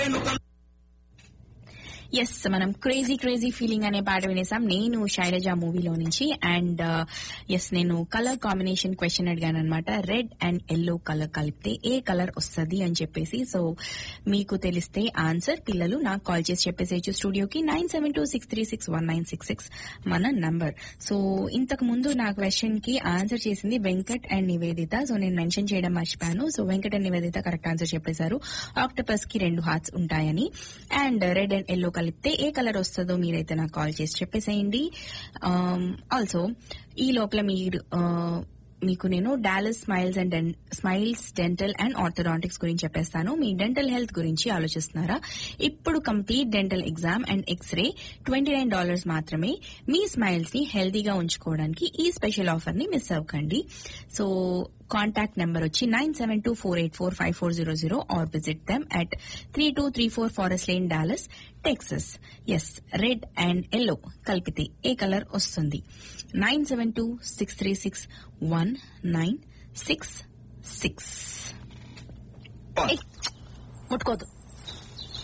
yes మనం crazy crazy feeling అనే పాట వినేసాం నేను శైలజ మూవీలో నుంచి అండ్ ఎస్ నేను కలర్ కాంబినేషన్ క్వశ్చన్ అడిగాను అనమాట రెడ్ అండ్ ఎల్లో కలర్ కలిపితే ఏ కలర్ వస్తుంది అని చెప్పేసి సో మీకు తెలిస్తే ఆన్సర్ పిల్లలు నాకు కాల్ చేసి చెప్పేసేయచ్చు స్టూడియోకి nine seven two six three six one nine six six మన నంబర్ సో ఇంతకు ముందు నా క్వశ్చన్ కి ఆన్సర్ చేసింది వెంకట్ అండ్ నివేదిత సో నేను మెన్షన్ చేయడం మర్చిపోయాను so Venkat and Nivedita correct answer చెప్పేశారు ఆక్టోపస్ కి రెండు హార్ట్స్ ఉంటాయని అండ్ రెడ్ అండ్ ఎల్లో కలిపితే ఏ కలర్ వస్తుందో మీరైతే నాకు కాల్ చేసి చెప్పేసేయండి ఆల్సో ఈ లోపల మీరు ఆ, మీకు నేను Dallas smiles and smiles dental and orthodontics గురించి చెప్పేస్తాను మీ డెంటల్ హెల్త్ గురించి ఆలోచిస్తున్నారా ఇప్పుడు complete dental exam and x ray twenty nine dollars మాత్రమే మీ స్మైల్స్ ని హెల్తీగా ఉంచుకోవడానికి ఈ స్పెషల్ ఆఫర్ ని మిస్ అవ్వకండి సో కాంటాక్ట్ నెంబర్ వచ్చి nine seven two four eight four five four zero zero or visit them at three two three four forest lane Dallas Texas yes red and yellow కలిపితే ఏ colour వస్తుంది nine seven two six three six one nine six six ముట్టుకోదు